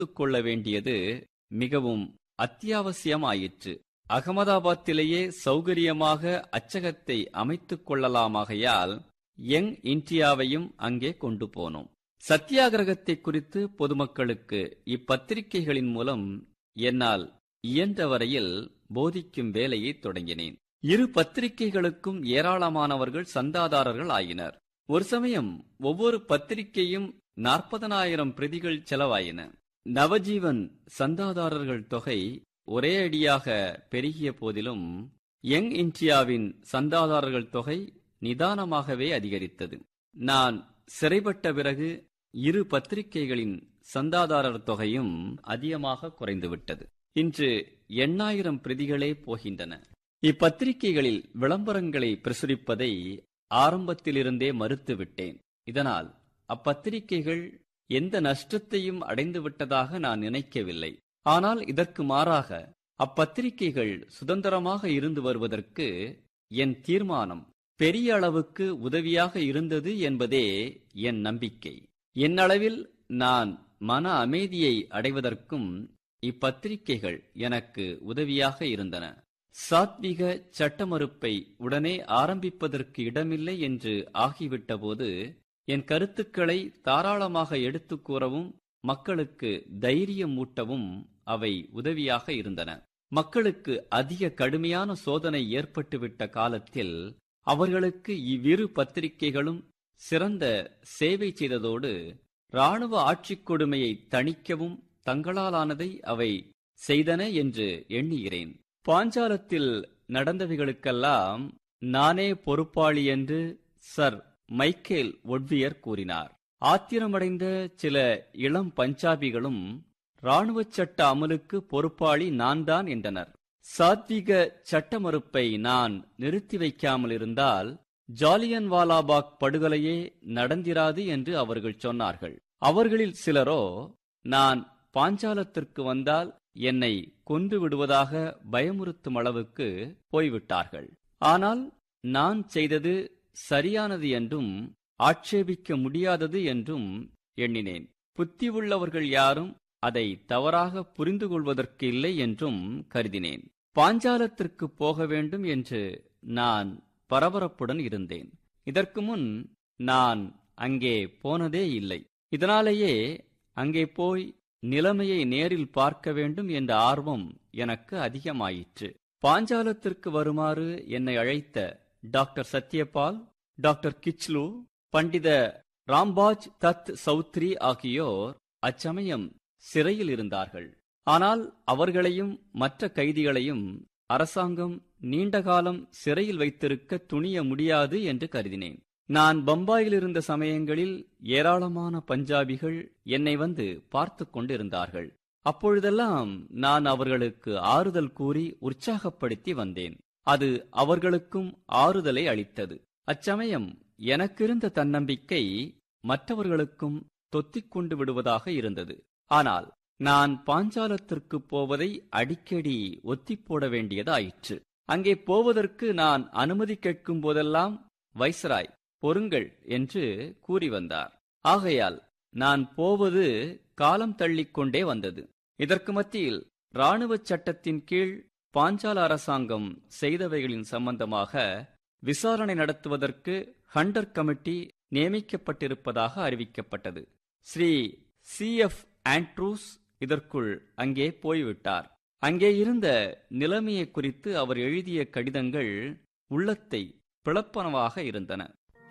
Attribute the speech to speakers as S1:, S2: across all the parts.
S1: கொள்ள வேண்டியது மிகவும் அத்தியாவசியமாயிற்று அகமதாபாத்திலேயே சௌகரியமாக அச்சகத்தை அமைத்துக் கொள்ளலாமாகையால் யங் இந்தியாவையும் அங்கே கொண்டு போனோம் சத்தியாகிரகத்தை குறித்து பொதுமக்களுக்கு இப்பத்திரிகைகளின் மூலம் என்னால் இயன்ற வரையில் போதிக்கும் வேலையை தொடங்கினேன் இரு பத்திரிகைகளுக்கும் ஏராளமானவர்கள் சந்தாதாரர்கள் ஆயினர் ஒரு சமயம் ஒவ்வொரு பத்திரிகையும் நாற்பதனாயிரம் பிரதிகள் செலவாயின நவஜீவன் சந்தாதாரர்கள் தொகை ஒரே அடியாக பெருகிய போதிலும் யங் இந்தியாவின் சந்தாதாரர்கள் தொகை நிதானமாகவே அதிகரித்தது நான் சிறைப்பட்ட பிறகு இரு பத்திரிகைகளின் சந்தாதாரர் தொகையும் அதிகமாக குறைந்துவிட்டது இன்று எண்ணாயிரம் பிரதிகளே போகின்றன இப்பத்திரிகைகளில் விளம்பரங்களை பிரசுரிப்பதை ஆரம்பத்திலிருந்தே மறுத்துவிட்டேன் இதனால் அப்பத்திரிகைகள் எந்த நஷ்டத்தையும் அடைந்துவிட்டதாக நான் நினைக்கவில்லை ஆனால் இதற்கு மாறாக அப்பத்திரிகைகள் சுதந்திரமாக இருந்து வருவதற்கு என் தீர்மானம் பெரிய அளவுக்கு உதவியாக இருந்தது என்பதே என் நம்பிக்கை என்னளவில் நான் மன அமைதியை அடைவதற்கும் இப்பத்திரிகைகள் எனக்கு உதவியாக இருந்தன சாத்விக சட்ட மறுப்பை உடனே ஆரம்பிப்பதற்கு இடமில்லை என்று ஆகிவிட்டபோது என் கருத்துக்களை தாராளமாக எடுத்துக் கூறவும் மக்களுக்கு தைரியம் ஊட்டவும் அவை உதவியாக இருந்தன மக்களுக்கு அதிக கடுமையான சோதனை ஏற்பட்டுவிட்ட காலத்தில் அவர்களுக்கு இவ்விரு பத்திரிகைகளும் சிறந்த சேவை செய்ததோடு இராணுவ ஆட்சிக் கொடுமையை தணிக்கவும் தங்களாலானதை அவை செய்தன என்று எண்ணுகிறேன் பாஞ்சாலத்தில் நடந்தவைகளுக்கெல்லாம் நானே பொறுப்பாளி என்று சர் மைக்கேல் ஒட்வியர் கூறினார் ஆத்திரமடைந்த சில இளம் பஞ்சாபிகளும் இராணுவச் சட்ட அமலுக்கு பொறுப்பாளி நான் தான் என்றனர் சாத்விக சட்ட மறுப்பை நான் நிறுத்தி வைக்காமல் இருந்தால் ஜாலியன் வாலாபாக் படுகொலையே நடந்திராது என்று அவர்கள் சொன்னார்கள் அவர்களில் சிலரோ நான் பாஞ்சாலத்திற்கு வந்தால் என்னை கொன்று விடுவதாக பயமுறுத்தும் அளவுக்கு போய்விட்டார்கள் ஆனால் நான் செய்தது சரியானது என்றும் ஆட்சேபிக்க முடியாதது என்றும் எண்ணினேன் புத்தி உள்ளவர்கள் யாரும் அதை தவறாக புரிந்து கொள்வதற்கு இல்லை என்றும் கருதினேன் பாஞ்சாலத்திற்கு போக வேண்டும் என்று நான் பரபரப்புடன் இருந்தேன் இதற்கு முன் நான் அங்கே போனதே இல்லை இதனாலேயே அங்கே போய் நிலைமையை நேரில் பார்க்க வேண்டும் என்ற ஆர்வம் எனக்கு அதிகமாயிற்று பாஞ்சாலத்திற்கு வருமாறு என்னை அழைத்த டாக்டர் சத்யபால் டாக்டர் கிச்லு பண்டித ராம்பாஜ் தத் சௌத்ரி ஆகியோர் அச்சமயம் சிறையில் இருந்தார்கள் ஆனால் அவர்களையும் மற்ற கைதிகளையும் அரசாங்கம் நீண்ட காலம் சிறையில் வைத்திருக்க துணிய முடியாது என்று கருதினேன் நான் பம்பாயில் இருந்த சமயங்களில் ஏராளமான பஞ்சாபிகள் என்னை வந்து பார்த்து கொண்டிருந்தார்கள் அப்பொழுதெல்லாம் நான் அவர்களுக்கு ஆறுதல் கூறி உற்சாகப்படுத்தி வந்தேன் அது அவர்களுக்கும் ஆறுதலை அளித்தது அச்சமயம் எனக்கிருந்த தன்னம்பிக்கை மற்றவர்களுக்கும் தொத்திக் கொண்டு விடுவதாக இருந்தது ஆனால் நான் பாஞ்சாலத்திற்கு போவதை அடிக்கடி ஒத்திப் போட வேண்டியதாயிற்று அங்கே போவதற்கு நான் அனுமதி கேட்கும் போதெல்லாம் வைஸ்ராய் பொறுங்கள் என்று கூறி வந்தார் ஆகையால் நான் போவது காலம் தள்ளிக்கொண்டே வந்தது இதற்கு மத்தியில் இராணுவச் சட்டத்தின் கீழ் பாஞ்சால அரசாங்கம் செய்தவைகளின் சம்பந்தமாக விசாரணை நடத்துவதற்கு ஹண்டர் கமிட்டி நியமிக்கப்பட்டிருப்பதாக அறிவிக்கப்பட்டது ஸ்ரீ சி எஃப் ஆண்ட்ரூஸ் இதற்குள் அங்கே போய்விட்டார் அங்கே இருந்த நிலைமையை குறித்து அவர் எழுதிய கடிதங்கள் உள்ளத்தை பிளப்பனவாக இருந்தன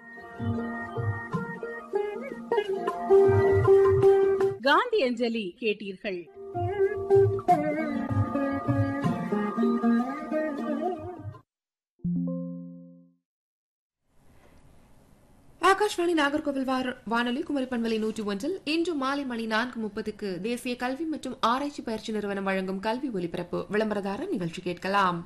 S2: காந்தி அஞ்சலி கேட்டீர்கள்
S3: ஆகாஷ்வாணி நாகர்கோவில் வார- வானொலி குமரி பண்பலை நூற்றி ஒன்றில் இன்று மாலை மணி நான்கு முப்பதுக்கு தேசிய கல்வி மற்றும் ஆராய்ச்சி பயிற்சி நிறுவனம் வழங்கும் கல்வி ஒலிபரப்பு விளம்பரதார நிகழ்ச்சி கேட்கலாம்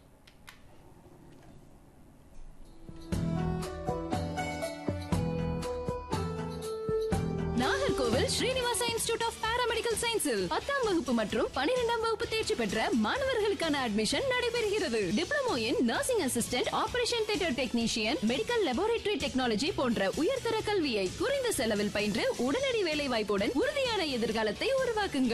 S4: Nagercoil Srinivasa institute of paramedical சயின்ஸில் பத்தாம் வகுப்பு மற்றும் பனிரெண்டாம் வகுப்பு தேர்ச்சி பெற்ற மாணவர்களுக்கான அட்மிஷன் நடைபெறுகிறது diploma in nursing assistant operation theatre technician medical laboratory technology போன்ற உயர்தர கல்வியை குறைந்த செலவில் பயின்று உடனடி வேலை வாய்ப்புடன் உறுதியான எதிர்காலத்தை உருவாக்குங்கள்